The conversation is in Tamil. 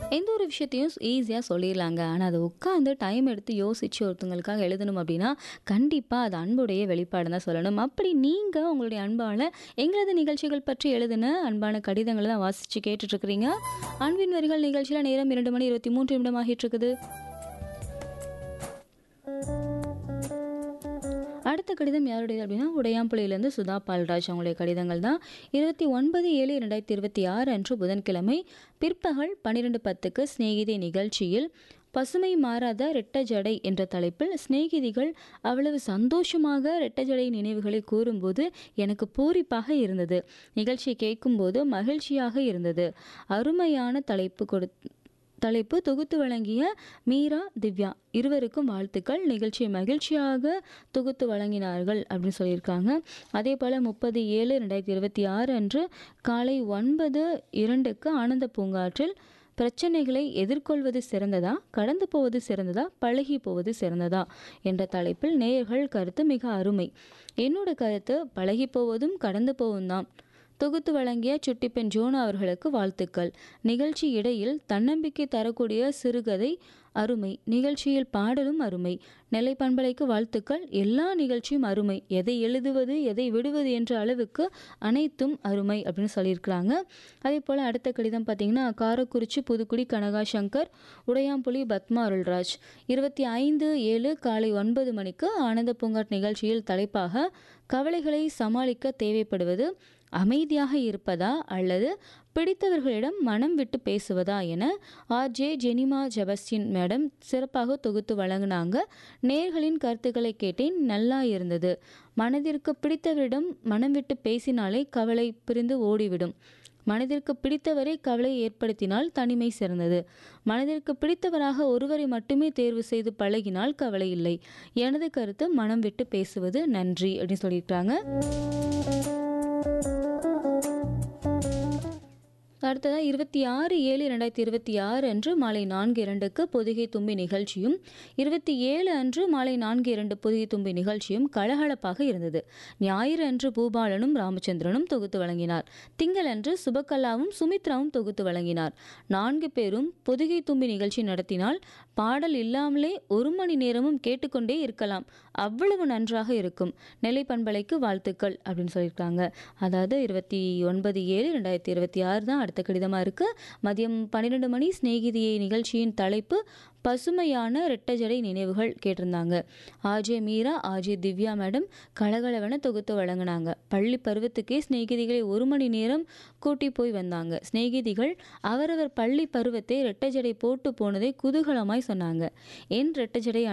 எந்த ஒரு விஷயத்தையும் ஈஸியாக சொல்லிடலாங்க ஆனால் அதை உட்காந்து டைம் எடுத்து யோசித்து ஒருத்தவங்களுக்காக எழுதணும் அப்படின்னா கண்டிப்பாக அது அன்புடைய வெளிப்பாடு தான் சொல்லணும் அப்படி நீங்கள் உங்களுடைய அன்பால் எங்களது நிகழ்ச்சிகள் பற்றி எழுதின அன்பான கடிதங்களை தான் வாசித்து கேட்டுட்ருக்கிறீங்க அன்பின் வரிகள் நிகழ்ச்சியில் நேரம் இரண்டு மணி இருபத்தி மூன்று நிமிடம் ஆகிட்டு இருக்குது அடுத்த கடிதம் யாருடையது அப்படின்னா உடையாம்புலியிலேருந்து சுதா பால்ராஜ் அவங்களுடைய கடிதங்கள் தான் இருபத்தி ஒன்பது ஏழு ரெண்டாயிரத்தி இருபத்தி ஆறு அன்று புதன்கிழமை பிற்பகல் பன்னிரெண்டு பத்துக்கு சிநேகிதி நிகழ்ச்சியில் பசுமை மாறாத ரெட்ட ஜடை என்ற தலைப்பில் சிநேகிதிகள் அவ்வளவு சந்தோஷமாக ரெட்ட ஜடை நினைவுகளை கூறும்போது எனக்கு பூரிப்பாக இருந்தது நிகழ்ச்சியை கேட்கும்போது மகிழ்ச்சியாக இருந்தது அருமையான தலைப்பு கொடு தலைப்பு தொகுத்து வழங்கிய மீரா திவ்யா இருவருக்கும் வாழ்த்துக்கள் நிகழ்ச்சியை மகிழ்ச்சியாக தொகுத்து வழங்கினார்கள் அப்படின்னு சொல்லியிருக்காங்க அதே போல் முப்பது ஏழு ரெண்டாயிரத்தி இருபத்தி ஆறு அன்று காலை ஒன்பது இரண்டுக்கு ஆனந்த பூங்காற்றில் பிரச்சனைகளை எதிர்கொள்வது சிறந்ததா கடந்து போவது சிறந்ததா பழகி போவது சிறந்ததா என்ற தலைப்பில் நேயர்கள் கருத்து மிக அருமை என்னோட கருத்து பழகி போவதும் கடந்து போவதும் தான் தொகுத்து வழங்கிய சுட்டிப்பெண் ஜோனா அவர்களுக்கு வாழ்த்துக்கள் நிகழ்ச்சி இடையில் தன்னம்பிக்கை தரக்கூடிய சிறுகதை அருமை நிகழ்ச்சியில் பாடலும் அருமை நெல்லை பண்பலைக்கு வாழ்த்துக்கள் எல்லா நிகழ்ச்சியும் அருமை எதை எழுதுவது எதை விடுவது என்ற அளவுக்கு அனைத்தும் அருமை அப்படின்னு சொல்லியிருக்கிறாங்க அதே போல் அடுத்த கடிதம் பார்த்திங்கன்னா காரக்குறிச்சி புதுக்குடி கனகா சங்கர் உடையாம்புலி பத்மா அருள்ராஜ் இருபத்தி ஐந்து ஏழு காலை ஒன்பது மணிக்கு ஆனந்த பூங்காட் நிகழ்ச்சியில் தலைப்பாக கவலைகளை சமாளிக்க தேவைப்படுவது அமைதியாக இருப்பதா அல்லது பிடித்தவர்களிடம் மனம் விட்டு பேசுவதா என ஆர்ஜே ஜெனிமா ஜெபஸ்டின் மேடம் சிறப்பாக தொகுத்து வழங்கினாங்க நேர்களின் கருத்துக்களை கேட்டேன் நல்லா இருந்தது மனதிற்கு பிடித்தவரிடம் மனம் விட்டு பேசினாலே கவலை பிரிந்து ஓடிவிடும் மனதிற்கு பிடித்தவரை கவலை ஏற்படுத்தினால் தனிமை சிறந்தது மனதிற்கு பிடித்தவராக ஒருவரை மட்டுமே தேர்வு செய்து பழகினால் கவலை இல்லை எனது கருத்து மனம் விட்டு பேசுவது நன்றி அப்படின்னு சொல்லியிருக்காங்க அடுத்ததாக இருபத்தி ஆறு ஏழு ரெண்டாயிரத்தி இருபத்தி ஆறு அன்று மாலை நான்கு இரண்டுக்கு பொதிகை தும்பி நிகழ்ச்சியும் இருபத்தி ஏழு அன்று மாலை நான்கு இரண்டு பொதிகை தும்பி நிகழ்ச்சியும் கலகலப்பாக இருந்தது ஞாயிறு அன்று பூபாலனும் ராமச்சந்திரனும் தொகுத்து வழங்கினார் திங்கள் அன்று சுபகலாவும் சுமித்ராவும் தொகுத்து வழங்கினார் நான்கு பேரும் பொதிகை தும்பி நிகழ்ச்சி நடத்தினால் பாடல் இல்லாமலே ஒரு மணி நேரமும் கேட்டுக்கொண்டே இருக்கலாம் அவ்வளவு நன்றாக இருக்கும் நெல்லை பண்பலைக்கு வாழ்த்துக்கள் அப்படின்னு சொல்லியிருக்காங்க அதாவது இருபத்தி ஒன்பது ஏழு ரெண்டாயிரத்தி இருபத்தி ஆறு தான் அடுத்த கடிதமாக இருக்குது மதியம் பன்னிரெண்டு மணி சிநேகிதியை நிகழ்ச்சியின் தலைப்பு பசுமையான ரெட்டஜடை நினைவுகள் கேட்டிருந்தாங்க RJ Meera RJ Divya madam கலகலவென தொகுத்து வழங்கினாங்க பள்ளி பருவத்துக்கே சிநேகிதிகளை ஒரு மணி நேரம் கூட்டி போய் வந்தாங்க சிநேகிதிகள் அவரவர் பள்ளி பருவத்தை ரெட்டஜடை போட்டு போனதை குதூகலமாய் சொன்னாங்க என் ரெட்டஜடை